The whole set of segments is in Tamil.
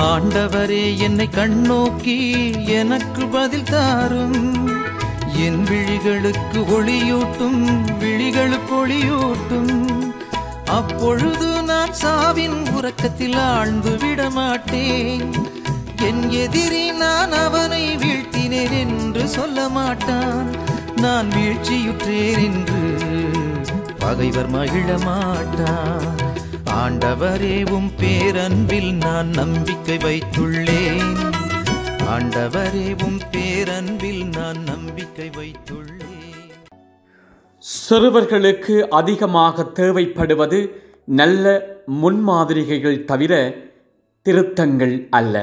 ஆண்டவரே என்னை கண்ணோக்கி எனக்கு பதில் தாரும் என் விழிகளுக்கு ஒளியூட்டும் விழிகளுக்கு ஒளியூட்டும் அப்பொழுது நான் சாவின் உறக்கத்தில் ஆழ்ந்து விட மாட்டேன் என் எதிரி நான் அவனை வீழ்த்தினேன் என்று சொல்ல மாட்டான் நான் வீழ்ச்சியுற்றேன் என்று பகைவர் மகிழ மாட்டான் ஆண்டவரே உம் பேரன்பில் நான் நம்பிக்கை வைத்துள்ளேன் ஆண்டவரே உம் பேரன்பில் நான் நம்பிக்கை வைத்துள்ளேன் சிறுவர்களுக்கு அதிகமாக தேவைப்படுவது நல்ல முன்மாதிரிகள் தவிர திருத்தங்கள் அல்ல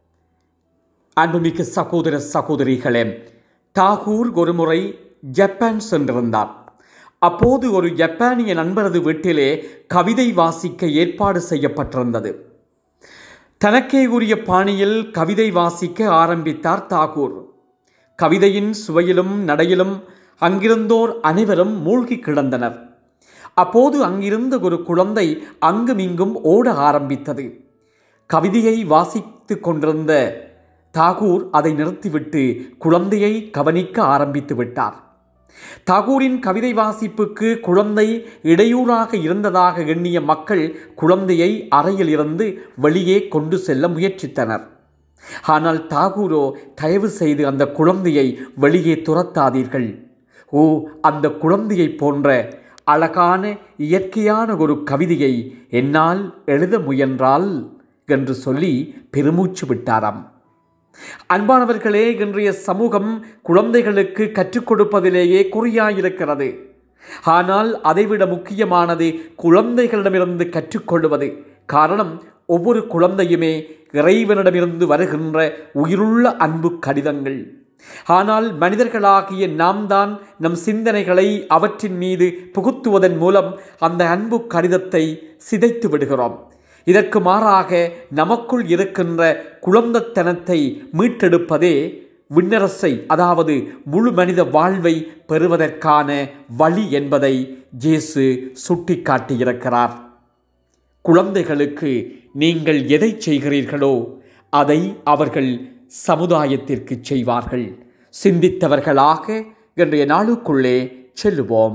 அன்புமிக்க சகோதர சகோதரிகளே தாகூர் ஒருமுறை ஜப்பான் சென்றிருந்தார் அப்போது ஒரு ஜப்பானிய நண்பரது வீட்டிலே கவிதை வாசிக்க ஏற்பாடு செய்யப்பட்டிருந்தது தனக்கே உரிய பாணியில் கவிதை வாசிக்க ஆரம்பித்தார் தாகூர் கவிதையின் சுவையிலும் நடையிலும் அங்கிருந்தோர் அனைவரும் மூழ்கி கிடந்தனர் அப்போது அங்கிருந்த ஒரு குழந்தை அங்குமிங்கும் ஓட ஆரம்பித்தது கவிதையை வாசித்து கொண்டிருந்த தாகூர் அதை நிறுத்திவிட்டு குழந்தையை கவனிக்க ஆரம்பித்து விட்டார் தாகூரின் கவிதை வாசிப்புக்கு குழந்தை இடையூறாக இருந்ததாக எண்ணிய மக்கள் குழந்தையை அறையில் இருந்து வெளியே கொண்டு செல்ல முயற்சித்தனர் ஆனால் தாகூரோ தயவு செய்து அந்த குழந்தையை வெளியே துரத்தாதீர்கள் ஓ அந்த குழந்தையைப் போன்ற அழகான இயற்கையான ஒரு கவிதையை என்னால் எழுத முயன்றால் என்று சொல்லி பெருமூச்சு விட்டாராம் அன்பானவர்களே இன்றைய சமூகம் குழந்தைகளுக்கு கற்றுக் கொடுப்பதிலேயே குறியாயிருக்கிறது ஆனால் அதைவிட முக்கியமானது குழந்தைகளிடமிருந்து கற்றுக்கொள்வது காரணம் ஒவ்வொரு குழந்தையுமே இறைவனிடமிருந்து வருகின்ற உயிருள்ள அன்பு கடிதங்கள் ஆனால் மனிதர்களாகிய நாம் தான் நம் சிந்தனைகளை அவற்றின் மீது புகுத்துவதன் மூலம் அந்த அன்பு கடிதத்தை சிதைத்து விடுகிறோம் இதற்கு மாறாக நமக்குள் இருக்கின்ற குழந்தத்தனத்தை மீட்டெடுப்பதே விண்ணரசை அதாவது முழு மனித வாழ்வை பெறுவதற்கான வழி என்பதை ஜேசு சுட்டிக்காட்டியிருக்கிறார் குழந்தைகளுக்கு நீங்கள் எதை செய்கிறீர்களோ அதை அவர்கள் சமுதாயத்திற்கு செய்வார்கள் சிந்தித்தவர்களாக இன்றைய நாளுக்குள்ளே செல்லுவோம்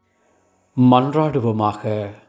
மன்றாடுவோமாக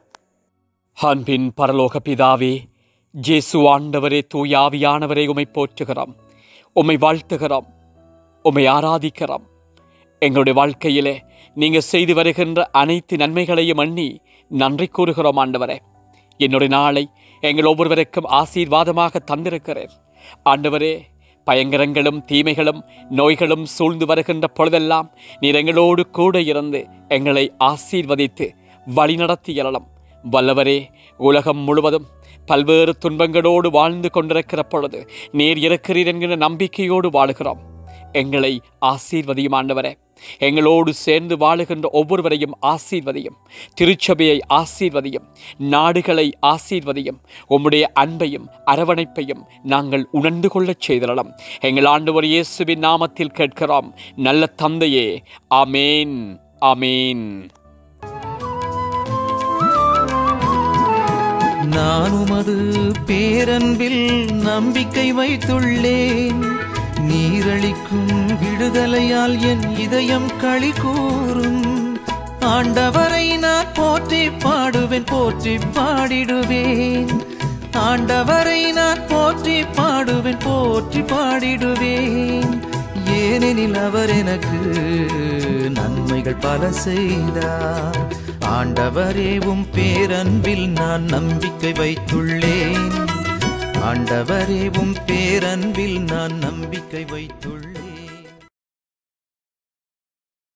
அன்பின் பரலோக பிதாவே ஜேசு ஆண்டவரே தூயாவியானவரே உமை போற்றுகிறோம் உம்மை வாழ்த்துகிறோம் உம்மை ஆராதிக்கிறோம் எங்களுடைய வாழ்க்கையிலே நீங்கள் செய்து வருகின்ற அனைத்து நன்மைகளையும் எண்ணி நன்றி கூறுகிறோம் ஆண்டவரே என்னுடைய நாளை எங்கள் ஒவ்வொருவருக்கும் ஆசீர்வாதமாக தந்திருக்கிறேன் ஆண்டவரே பயங்கரங்களும் தீமைகளும் நோய்களும் சூழ்ந்து வருகின்ற பொழுதெல்லாம் நீர் எங்களோடு கூட இருந்து எங்களை ஆசீர்வதித்து வழிநடத்தி எழலாம் வல்லவரே உலகம் முழுவதும் பல்வேறு துன்பங்களோடு வாழ்ந்து கொண்டிருக்கிற பொழுது நீர் இருக்கிறீர் என்கிற நம்பிக்கையோடு வாழுகிறோம் எங்களை ஆசீர்வதியும் ஆண்டவரே எங்களோடு சேர்ந்து வாழுகின்ற ஒவ்வொருவரையும் ஆசீர்வதியும் திருச்சபையை ஆசீர்வதியும் நாடுகளை ஆசீர்வதியும் உம்முடைய அன்பையும் அரவணைப்பையும் நாங்கள் உணர்ந்து கொள்ளச் செய்திடலாம் எங்கள் ஆண்டவர் இயேசுவின் நாமத்தில் கேட்கிறோம் நல்ல தந்தையே ஆமேன் ஆமேன் நான் உமது பேரன்பில் நம்பிக்கை வைத்துள்ளேன் நீரளிக்கும் விடுதலையால் என் இதயம் களி கூறும் ஆண்டவரை நான் போற்றி பாடுவேன் போற்றி பாடிடுவேன் ஆண்டவரை நான் போற்றி பாடுவேன் போற்றி பாடிடுவேன் ஏனெனில் அவர் எனக்கு நன்மைகள் பல செய்தார் ஆண்டவரே உம் பேரன்பில் நான் நம்பிக்கை வைத்துள்ளேன் ஆண்டவரே உம் பேரன்பில் நான் நம்பிக்கை வைத்துள்ளேன்